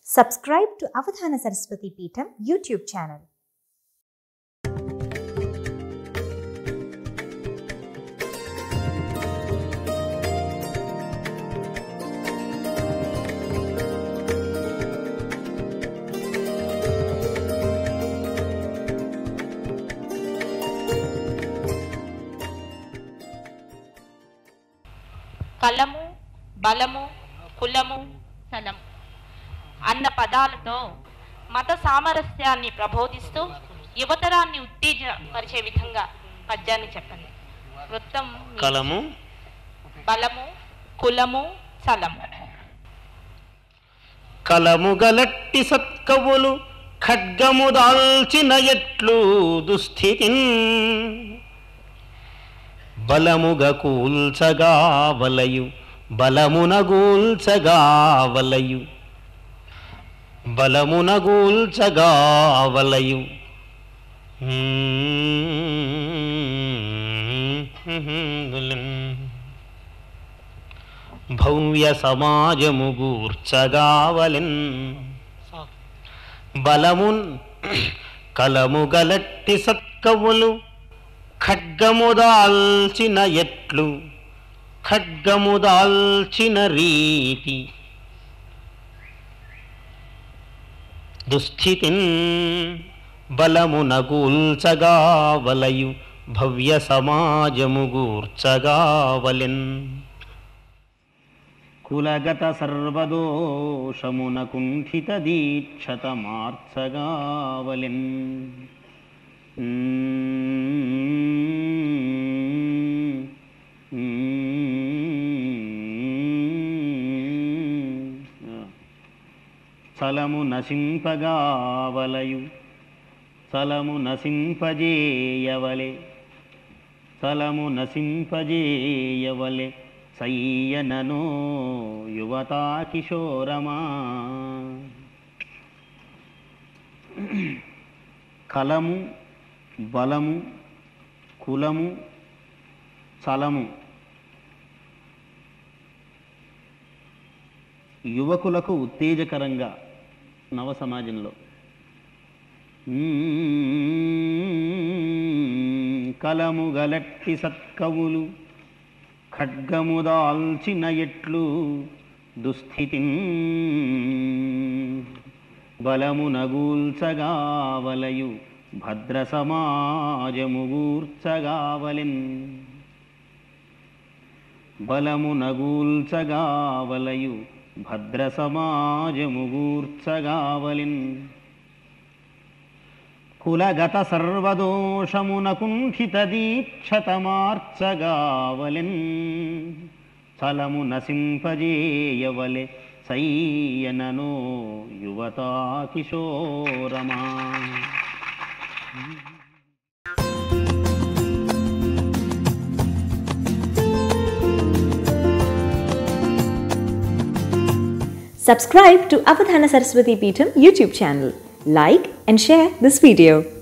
Subscribe to Avadhana Saraswati Peetham YouTube channel. కలము బలము కులము స్థలము అన్న పదాలతో మత సామరస్యాన్ని ప్రబోధిస్తూ యువతరాన్ని ఉత్తేజపరిచే విధంగా పద్యాన్ని చెప్పండి వృత్తం మీ కలము బలము కులము స్థలము కలము గలట్టి సత్కవులు ఖడ్గము దాల్చిన ఎట్లు దుస్థితిన్ బలముగ కూల్చగా వలయు బలమున గూల్చగా వలయు బలమున గూల్చగా వలయు భవ్య సమాజము గూర్చగావలెన్ బలమున్ కలము గలట్టి సత్కవులు ఖడ్గముదాల్చిన ఎట్లు ఖడ్గముదాల్చిన రీతి దుస్థితిన్ బలమున గూల్చగా వలయు భవ్య సమాజము గూర్చగావలెన్ కులగత సర్వదోషమున కుంఠిత దీక్షత మార్చగావలెన్ చలము నశింపగావలయు చలము నశింపజేయవలే చలము నశింపజేయవలే సయ్యననో యువతా కిశోరమా కలము బలము కులము చలము యువకులకు ఉత్తేజకరంగా నవ సమాజంలో కలము గలట్టి సత్కవులు ఖడ్గముదాల్చిన ఎట్లు దుస్థితిన్ బలమునగూల్చగావలయు భద్ర సమాజముగూర్చగావలెన్ బలమునగూల్చగావలయు భద్ర సమాజముగూర్చగావలెన్ కులగత సర్వదోషమున కుంఠిత దీక్షతమార్చగావలెన్ చలము నశింపజేయవలె సయ్యననో యువతా కిశోరమా Subscribe to Avadhana Saraswati Peetham YouTube channel. Like and share this video.